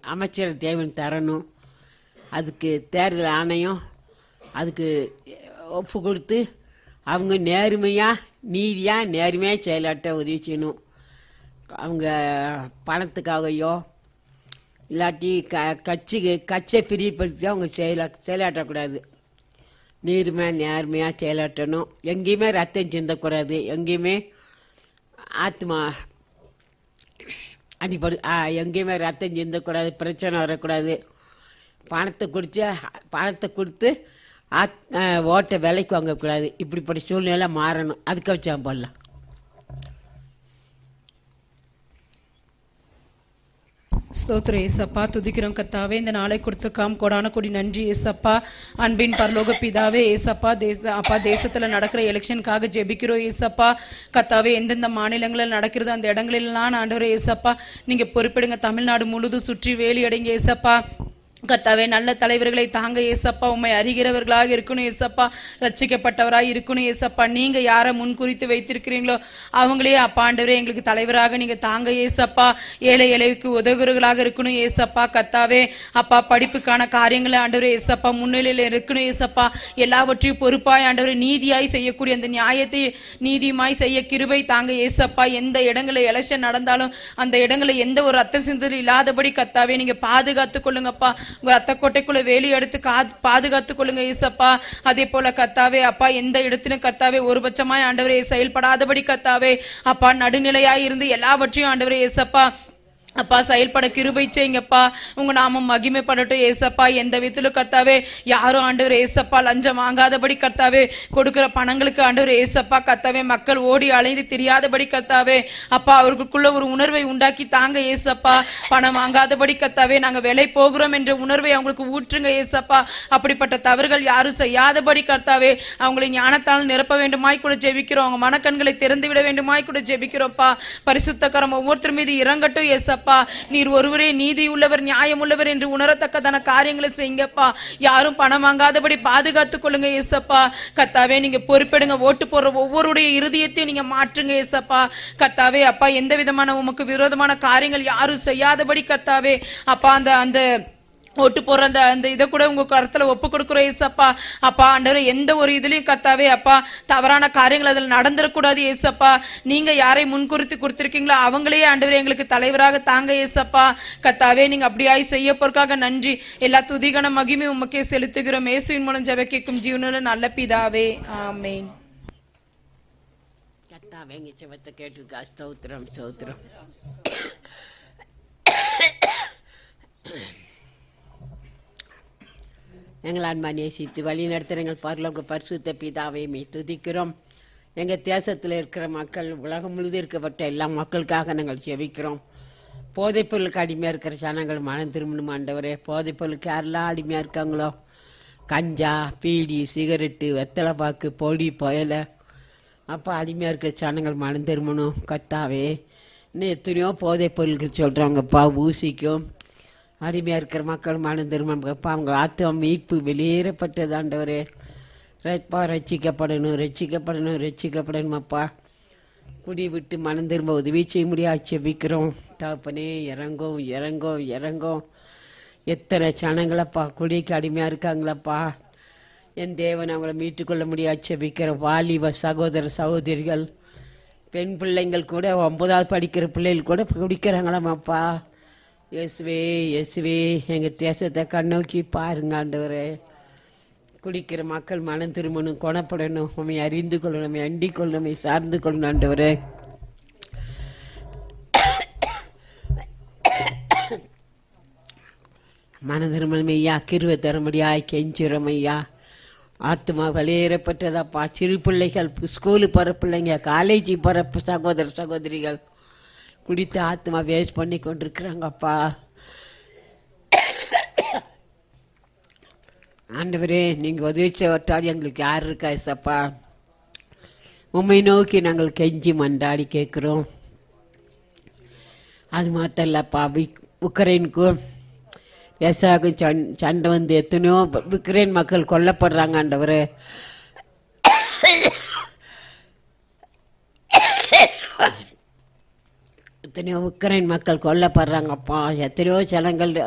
அமைச்சர் தேவன் தரணும் அதுக்கு தேர்தல் ஆணையம் அதுக்கு ஒப்பு கொடுத்து அவங்க நேர்மையாக நீதியாக நேர்மையாக செயலாட்ட உதவி செய்யணும் அவங்க பணத்துக்காகவோ இல்லாட்டி க கட்சிக்கு கட்சியை பிரியப்படுத்தி அவங்க செயலா செயலாற்றக்கூடாது நீர்மையாக நேர்மையாக செயலாற்றணும் எங்கேயுமே ரத்தம் சிந்தக்கூடாது எங்கேயுமே ஆத்மா அடிப்படை ஆ, எங்கேயுமே ரத்தம் சிந்தக்கூடாது பிரச்சனை வரக்கூடாது பணத்தை குடிச்சு பணத்தை கொடுத்து ஆத் ஆ, ஓட்டை விலைக்கு வாங்கக்கூடாது இப்படிப்பட்ட சூழ்நிலை மாறணும் அதுக்கு வச்சா போடலாம் ஸ்தோத்திரம் ஏசப்பா துதிக்கிறோம் கத்தாவே இந்த நாளை கொடுத்துக்காம் கொடான கொடி நன்றி ஏசப்பா அன்பின் பரலோக பிதாவே ஏசப்பா தேச அப்பா தேசத்துல நடக்கிற எலெக்ஷனுக்காக ஜெபிக்கிறோம் ஏசப்பா கத்தாவே எந்தெந்த மாநிலங்களில் நடக்கிறதோ அந்த இடங்களெல்லாம் ஆண்டவரே ஏசப்பா நீங்க பொறுப்பிடுங்க தமிழ்நாடு முழுதும் சுற்றி வேலி அடைங்க ஏசப்பா கர்த்தாவே நல்ல தலைவர்களை தாங்க ஏசப்பா உண்மை அறிகிறவர்களாக இருக்கணும் ஏசப்பா ரட்சிக்கப்பட்டவராக இருக்கணும் ஏசப்பா நீங்க யாரை முன்குறித்து வைத்திருக்கிறீங்களோ அவங்களே அப்பா ஆண்டவரே எங்களுக்கு தலைவராக நீங்க தாங்க ஏசப்பா ஏழை ஏழைக்கு உதவுகிறவர்களாக இருக்கணும் ஏசப்பா கத்தாவே அப்பா படிப்புக்கான காரியங்களை ஆண்டவரே ஏசப்பா முன்னிலையில் இருக்கணும் ஏசப்பா எல்லாவற்றையும் பொறுப்பாய் ஆண்டவரே நீதியாய் செய்யக்கூடிய அந்த நியாயத்தை நீதியுமாய் செய்ய கிருபை தாங்க ஏசப்பா எந்த இடங்களில் எலெக்ஷன் நடந்தாலும் அந்த இடங்களில் எந்த ஒரு ரத்த சிந்தல் இல்லாதபடி கத்தாவே நீங்க பாதுகாத்துக் கொள்ளுங்கப்பா உங்க ரத்த கோட்டைக்குள்ள வேலி எடுத்து கா- பாதுகாத்துக் கொள்ளுங்க ஏசப்பா அதே போல கத்தாவே அப்பா எந்த இடத்திலும் கத்தாவே ஒரு பட்சமாய் ஆண்டவரே செயல்படாதபடி கத்தாவே அப்பா நடுநிலையாய் இருந்து எல்லாவற்றையும் ஆண்டவரே ஏசப்பா அப்பா செயல்பட கிருபை செய்யுங்கப்பா உங்க நாமம் மகிமைப்படட்டும் ஏசப்பா எந்த விதத்திலும் கர்த்தாவே யாரும் ஆண்டவர் ஏசப்பா லஞ்சம் வாங்காதபடி கர்த்தாவே கொடுக்கிற பணங்களுக்கு ஆண்டவர் ஏசப்பா கர்த்தாவே மக்கள் ஓடி அலைந்து தெரியாதபடி கர்த்தாவே அப்பா அவர்களுக்குள்ள ஒரு உணர்வை உண்டாக்கி தாங்க ஏசப்பா பணம் வாங்காதபடி கர்த்தாவே நாங்க விலை போகிறோம் என்ற உணர்வை அவங்களுக்கு ஊற்றுங்க ஏசப்பா அப்படிப்பட்ட தவறுகள் யாரும் செய்யாதபடி கர்த்தாவே அவங்களை ஞானத்தால் நிரப்ப வேண்டுமாய் கூட ஜெபிக்கிறோம் அவங்க மனக்கண்களை திறந்து விட வேண்டுமாய் கூட ஜெபிக்கிறோம்ப்பா பரிசுத்தக்கரம் ஒவ்வொருத்தர் மீது இறங்கட்டும் ஏசப்பா நீர் ஒருவரே நீதி உள்ளவர் நியாயம் உள்ளவர் என்று உணரத்தக்கதான காரியங்களை செய்யுங்கப்பா யாரும் பணம் வாங்காதபடி பாதுகாத்துக் கொள்ளுங்க ஏசப்பா கத்தாவே நீங்க பொறுப்பெடுங்க ஓட்டு போடுற ஒவ்வொருடைய இருதயத்தையும் நீங்க மாற்றுங்க ஏசப்பா கத்தாவே அப்பா எந்த விதமான உமக்கு விரோதமான காரியங்கள் யாரும் செய்யாதபடி கத்தாவே அப்பா அந்த அந்த ஓட்டு போற அந்த அந்த இதை கூட உங்க கருத்துல ஒப்பு கொடுக்குறோம் ஏசப்பா அப்பா ஆண்டவரே எந்த ஒரு இதுலயும் கத்தாவே அப்பா தவறான காரியங்கள் அதில் நடந்துடக்கூடாது ஏசப்பா நீங்க யாரை முன்குறித்து கொடுத்திருக்கீங்களோ அவங்களே ஆண்டவரே எங்களுக்கு தலைவராக தாங்க ஏசப்பா கத்தாவே நீங்க அப்படியாய் செய்ய போறதுக்காக நன்றி எல்லா துதிகன மகிமை உமக்கே செலுத்துகிறோம் இயேசுவின் மூலம் ஜெப கேட்கும் ஜீவனுள்ள நல்ல பிதாவே ஆமென் கத்தாவே எங்க செவத்தை கேட்டிருக்கா ஸ்தோத்திரம் ஸ்தோத்திரம் எங்கள் அன்பா நேசித்து வழி நடத்துகிற எங்கள் பரலோக பரிசுத்த பிதாவை மே துதிக்கிறோம் எங்கள் தேசத்தில் இருக்கிற மக்கள் உலகம் முழுதும் இருக்கப்பட்ட எல்லா மக்களுக்காக நாங்கள் செவிக்கிறோம் போதைப் பொருளுக்கு அடிமையாக இருக்கிற ஜனங்கள் மனம் திரும்பணும் ஆண்டவரே போதைப் பொருளுக்கு யாரெல்லாம் அடிமையாக இருக்காங்களோ கஞ்சா பீடி சிகரெட்டு வெத்தலை பாக்கு பொடி புயலை அப்போ அடிமையாக இருக்கிற ஜனங்கள் மனம் திரும்பணும் கத்தாவே இன்னும் எத்தனையோ போதைப் பொருட்கள் சொல்கிறாங்கப்பா ஊசிக்கும் அடிமையாக இருக்கிற மக்கள் மனம் திரும்பப்பா அவங்க ஆத்மா மீட்பு வெளியேறப்பட்டது ஆண்டவரே ரப்பா ரட்சிக்கப்படணும் ரட்சிக்கப்படணும் ரட்சிக்கப்படணுமாப்பா குடி விட்டு மனம் திரும்ப உதவி செய்ய முடியாது செபிக்கிறோம் தகப்பனே இறங்கும் இறங்கும் இறங்கும் எத்தனை ஜனங்களப்பா குடிக்கு அடிமையாக இருக்காங்களப்பா என் தேவன் அவங்கள மீட்டுக்கொள்ள முடியாது செபிக்கிற வாலிப சகோதர சகோதரிகள் பெண் பிள்ளைங்கள் கூட ஒன்பதாவது படிக்கிற பிள்ளைகள் கூட குடிக்கிறாங்களாமாப்பா இயேசுவே இயேசுவே எங்கள் தேசத்தை கண்ணோக்கி பாருங்க ஆண்டவரே குடிக்கிற மக்கள் மனம் திரும்பணும் குணப்படணும் உண்மை அறிந்து கொள்ளணும் உண்மை அண்டிக் கொள்ளணும் உண்மை சார்ந்து கொள்ளணும் ஆண்டவரே மனதிருமணம் ஐயா கிருவை தரும்படியாய் கெஞ்சுறோம் ஐயா ஆத்மா வெளியேறப்பட்டதாப்பா சிறு பிள்ளைகள் ஸ்கூலு போகிற பிள்ளைங்க காலேஜ் போகிற சகோதர சகோதரிகள் குடித்து ஆத்மா வேஸ்ட் பண்ணி கொண்டிருக்கிறாங்கப்பா ஆண்டவரே நீங்கள் உதவி செய்வட்டால் எங்களுக்கு யார் இருக்கா சப்பா உண்மை நோக்கி நாங்கள் கெஞ்சி மண்டாடி கேட்குறோம் அது மாத்திரம் இல்லப்பா விக்- உக்ரைனுக்கும் ரஷ்யாவுக்கும் சண் சண்டை வந்து எத்தனையோ ப- உக்ரைன் மக்கள் கொல்லப்படுறாங்க ஆண்டவரே எத்தனையோ உக்ரைன் மக்கள் கொல்லப்படுறாங்கப்பா எத்தனையோ ஜனங்கள்